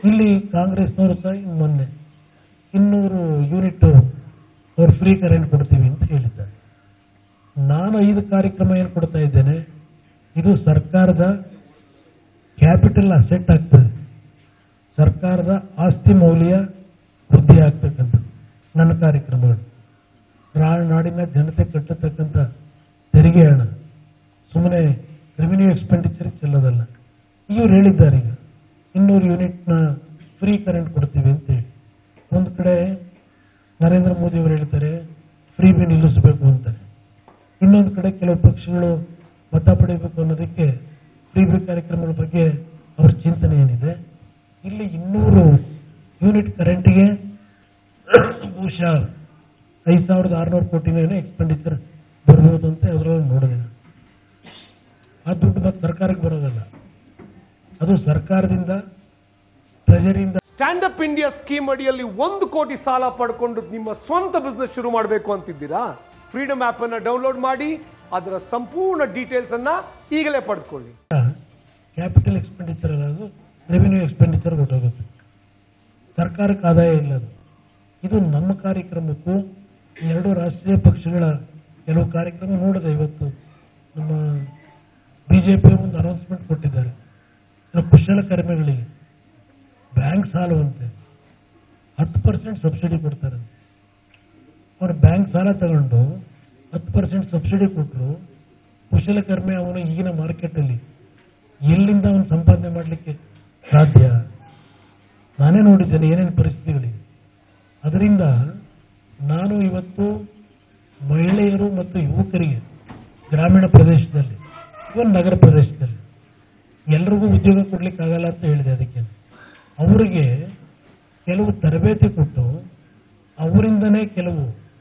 ಇಲ್ಲಿ ಕಾಂಗ್ರೆಸ್ನವರು ಸಹ ಇನ್ನು ಮೊನ್ನೆ ಇನ್ನೂರು ಯೂನಿಟ್ ಅವ್ರು ಫ್ರೀ ಕರೆಂಟ್ ಕೊಡ್ತೀವಿ ಅಂತ ಹೇಳಿದ್ದಾರೆ ನಾನು ಐದು ಕಾರ್ಯಕ್ರಮ ಏನು ಕೊಡ್ತಾ ಇದ್ದೇನೆ ಇದು ಸರ್ಕಾರದ ಕ್ಯಾಪಿಟಲ್ ಅಸೆಟ್ ಆಗ್ತದೆ ಸರ್ಕಾರದ ಆಸ್ತಿ ಮೌಲ್ಯ ವೃದ್ಧಿ ಆಗ್ತಕ್ಕಂಥದ್ದು ನನ್ನ ಕಾರ್ಯಕ್ರಮಗಳು ರಾ- ನಾಡಿನ ಜನತೆ ಕಟ್ಟತಕ್ಕಂಥ ತೆರಿಗೆ ಹಣ ಸುಮ್ಮನೆ ರೆವಿನ್ಯೂ ಎಕ್ಸ್ಪೆಂಡಿಚರ್ ಚೆಲ್ಲೋದಲ್ಲ ಇವ್ರು ಹೇಳಿದ್ದಾರೆ ಈಗ ಇನ್ನೂರು ಯೂನಿಟ್ನ ಫ್ರೀ ಕರೆಂಟ್ ಕೊಡ್ತೀವಿ ಅಂತ ಹೇಳಿ ಒಂದು ಕಡೆ ನರೇಂದ್ರ ಮೋದಿ ಅವರು ಹೇಳ್ತಾರೆ ಫ್ರೀ ಬಿ ನಿಲ್ಲಿಸಬೇಕು ಅಂತಾರೆ ಇನ್ನೊಂದು ಕಡೆ ಕೆಲವು ಪಕ್ಷಗಳು ಮತ ಪಡೆಯಬೇಕು ಅನ್ನೋದಕ್ಕೆ ಫ್ರೀ ಬಿ ಕಾರ್ಯಕ್ರಮಗಳ ಬಗ್ಗೆ ಅವರ ಚಿಂತನೆ ಏನಿದೆ ಇಲ್ಲಿ ಇನ್ನೂರು ಯೂನಿಟ್ ಕರೆಂಟ್ಗೆ ಬಹುಶಃ ಐದು ಸಾವಿರದ ಆರುನೂರು ಕೋಟಿನೇನೋ ಎಕ್ಸ್ಪೆಂಡಿಚರ್ ಬರ್ಬೋದು ಅಂತ ಅದರೊಳಗೆ ನೋಡಿದೆ ನಾನು. ಆ ದುಡ್ಡು ಮತ್ತೆ ಸರ್ಕಾರಕ್ಕೆ ಬರೋದಲ್ಲ ಅದು ಸರ್ಕಾರದಿಂದ ಟ್ರೆಜರಿಯಿಂದ ಸ್ಟ್ಯಾಂಡ್ ಅಪ್ ಇಂಡಿಯಾ ಸ್ಕೀಮ್ ಅಡಿಯಲ್ಲಿ ಒಂದು ಕೋಟಿ ಸಾಲ ಪಡ್ಕೊಂಡು ನಿಮ್ಮ ಸ್ವಂತ ಬಿಸ್ನೆಸ್ ಶುರು ಮಾಡಬೇಕು ಅಂತಿದ್ದೀರಾ ಫ್ರೀಡಮ್ ಆಪ್ ಅನ್ನ ಡೌನ್ಲೋಡ್ ಮಾಡಿ ಅದರ ಸಂಪೂರ್ಣ ಡೀಟೇಲ್ಸ್ ಅನ್ನ ಈಗಲೇ ಪಡೆದುಕೊಳ್ಳಿ ಕ್ಯಾಪಿಟಲ್ ಎಕ್ಸ್ಪೆಂಡಿಚರ್ ಅನ್ನೋದು ರೆವಿನ್ಯೂ ಎಕ್ಸ್ಪೆಂಡಿಚರ್ ಹೊರಟೋಗುತ್ತೆ ಸರ್ಕಾರಕ್ಕೆ ಆದಾಯ ಇಲ್ಲ ಅದು ಇದು ನಮ್ಮ ಕಾರ್ಯಕ್ರಮಕ್ಕೂ ಎರಡು ರಾಷ್ಟ್ರೀಯ ಪಕ್ಷಗಳ ಕೆಲವು ಕಾರ್ಯಕ್ರಮ ನೋಡಿದೆ ಇವತ್ತು ನಮ್ಮ ಬಿಜೆಪಿ ಒಂದು ಅನೌನ್ಸ್ಮೆಂಟ್ ಕೊಟ್ಟಿದ್ದಾರೆ ಇನ್ನು ಕುಶಲಕರ್ಮಿಗಳಿಗೆ ಬ್ಯಾಂಕ್ ಸಾಲವಂತೆ ಹತ್ತು ಪರ್ಸೆಂಟ್ ಸಬ್ಸಿಡಿ ಕೊಡ್ತಾರೆ ಅವ್ರು ಬ್ಯಾಂಕ್ ಸಾಲ ತಗೊಂಡು ಹತ್ತು ಪರ್ಸೆಂಟ್ ಸಬ್ಸಿಡಿ ಕೊಟ್ಟರು ಕುಶಲಕರ್ಮಿ ಅವನು ಈಗಿನ ಮಾರ್ಕೆಟಲ್ಲಿ ಎಲ್ಲಿಂದ ಅವನು ಸಂಪಾದನೆ ಮಾಡಲಿಕ್ಕೆ ಸಾಧ್ಯ ನಾನೇ ನೋಡಿದ್ದೇನೆ ಏನೇನು ಪರಿಸ್ಥಿತಿಗಳಿವೆ ಅದರಿಂದ ನಾನು ಇವತ್ತು ಮಹಿಳೆಯರು ಮತ್ತು ಯುವಕರಿಗೆ ಗ್ರಾಮೀಣ ಪ್ರದೇಶದಲ್ಲಿ ಇವನ್ ನಗರ ಪ್ರದೇಶದಲ್ಲಿ ಎಲ್ರಿಗೂ ಉದ್ಯೋಗ ಕೊಡ್ಲಿಕ್ಕೆ ಆಗಲ್ಲ ಅಂತ ಹೇಳಿದೆ ಅದಕ್ಕೆ ಅವರಿಗೆ ಕೆಲವು ತರಬೇತಿ ಕೊಟ್ಟು ಅವರಿಂದನೇ ಕೆಲವು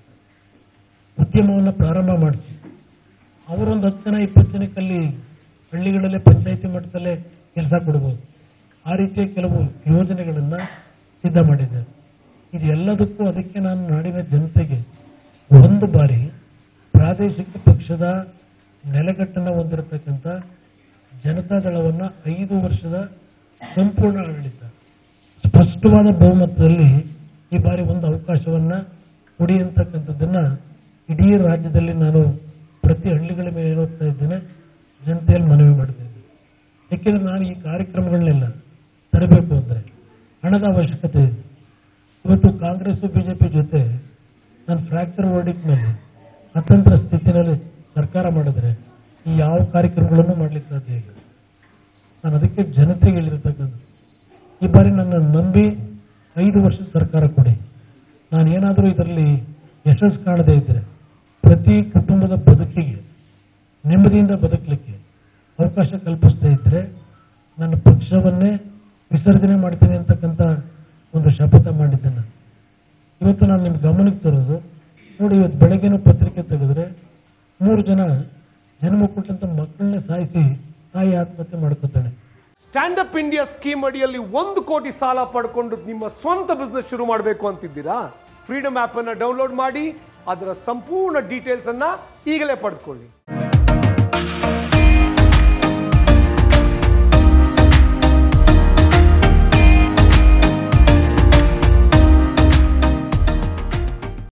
ಉದ್ಯಮವನ್ನು ಪ್ರಾರಂಭ ಮಾಡಿಸಿ ಅವರೊಂದು ಹತ್ತು ಜನ ಇಪ್ಪತ್ತು ಜನಕ್ಕಲ್ಲಿ ಹಳ್ಳಿಗಳಲ್ಲೇ ಪಂಚಾಯಿತಿ ಮಟ್ಟದಲ್ಲೇ ಕೆಲಸ ಕೊಡ್ಬೋದು ಆ ರೀತಿಯ ಕೆಲವು ಯೋಜನೆಗಳನ್ನು ಸಿದ್ಧ ಮಾಡಿದ್ದಾರೆ ಇದೆಲ್ಲದಕ್ಕೂ ಅದಕ್ಕೆ ನಾನು ನಾಡಿನ ಜನತೆಗೆ ಒಂದು ಬಾರಿ ಪ್ರಾದೇಶಿಕ ಪಕ್ಷದ ನೆಲೆಗಟ್ಟನ್ನು ಹೊಂದಿರತಕ್ಕಂಥ ಜನತಾದಳವನ್ನು ಐದು ವರ್ಷದ ಸಂಪೂರ್ಣ ಆಡಳಿತ ಸ್ಪಷ್ಟವಾದ ಬಹುಮತದಲ್ಲಿ ಈ ಬಾರಿ ಒಂದು ಅವಕಾಶವನ್ನ ಕೊಡಿ ಅಂತಕ್ಕಂಥದ್ದನ್ನ ಇಡೀ ರಾಜ್ಯದಲ್ಲಿ ನಾನು ಪ್ರತಿ ಹಳ್ಳಿಗಳ ಮೇಲೆ ಹೇಳುತ್ತಾ ಇದ್ದೇನೆ ಜನತೆಯಲ್ಲಿ ಮನವಿ ಮಾಡಿದ್ದೇನೆ ಯಾಕೆಂದ್ರೆ ನಾನು ಈ ಕಾರ್ಯಕ್ರಮಗಳನ್ನೆಲ್ಲ ತರಬೇಕು ಅಂದ್ರೆ ಹಣದ ಅವಶ್ಯಕತೆ ಇದೆ ಇವತ್ತು ಕಾಂಗ್ರೆಸ್ ಬಿಜೆಪಿ ಜೊತೆ ನಾನು ಫ್ರಾಕ್ಚರ್ ವರ್ಡಿಕ್ನಲ್ಲಿ ಅತಂತ್ರ ಸ್ಥಿತಿನಲ್ಲಿ ಸರ್ಕಾರ ಮಾಡಿದ್ರೆ ಈ ಯಾವ ಕಾರ್ಯಕ್ರಮಗಳನ್ನು ಮಾಡ್ಲಿಕ್ಕೆ ಸಾಧ್ಯ ಇಲ್ಲ ನಾನು ಅದಕ್ಕೆ ಜನತೆಗೆ ಹೇಳಿರ್ತಕ್ಕಂಥ ಈ ಬಾರಿ ನನ್ನ ನಂಬಿ ಐದು ವರ್ಷ ಸರ್ಕಾರ ಕೊಡಿ ನಾನು ಏನಾದರೂ ಇದರಲ್ಲಿ ಯಶಸ್ಸು ಕಾಣದೇ ಇದ್ದರೆ ಪ್ರತಿ ಕುಟುಂಬದ ಬದುಕಿಗೆ ನೆಮ್ಮದಿಯಿಂದ ಬದುಕಲಿಕ್ಕೆ ಅವಕಾಶ ಕಲ್ಪಿಸದೇ ಇದ್ದರೆ ನನ್ನ ಪಕ್ಷವನ್ನೇ ವಿಸರ್ಜನೆ ಮಾಡ್ತೀನಿ ಅಂತಕ್ಕಂಥ ಒಂದು ಶಪಥ ಮಾಡಿದ್ದೇನೆ ನಾನು. ಇವತ್ತು ನಾನು ನಿಮ್ಮ ಗಮನಕ್ಕೆ ತರೋದು ನೋಡಿ ಇವತ್ತು ಬೆಳಗ್ಗೆನೂ ಪತ್ರಿಕೆ ತೆಗೆದ್ರೆ ಮೂರು ಜನ ಜನ್ಮ ಕೊಟ್ಟಂತ ಮಕ್ಕಳನ್ನೇ ಸಾಯಿಸಿ ತಾಯಿ ಆತ್ಮಹತ್ಯೆ ಮಾಡ್ಕೋತಾಳೆ ಸ್ಟ್ಯಾಂಡ್ ಅಪ್ ಇಂಡಿಯಾ ಸ್ಕೀಮ್ ಅಡಿಯಲ್ಲಿ ಒಂದು ಕೋಟಿ ಸಾಲ ಪಡ್ಕೊಂಡು ನಿಮ್ಮ ಸ್ವಂತ ಬಿಸ್ನೆಸ್ ಶುರು ಮಾಡಬೇಕು ಅಂತಿದ್ದೀರಾ ಫ್ರೀಡಮ್ ಆಪ್ ಅನ್ನ ಡೌನ್ಲೋಡ್ ಮಾಡಿ ಅದರ ಸಂಪೂರ್ಣ ಡೀಟೇಲ್ಸ್ ಅನ್ನ ಈಗಲೇ ಪಡೆದುಕೊಳ್ಳಿ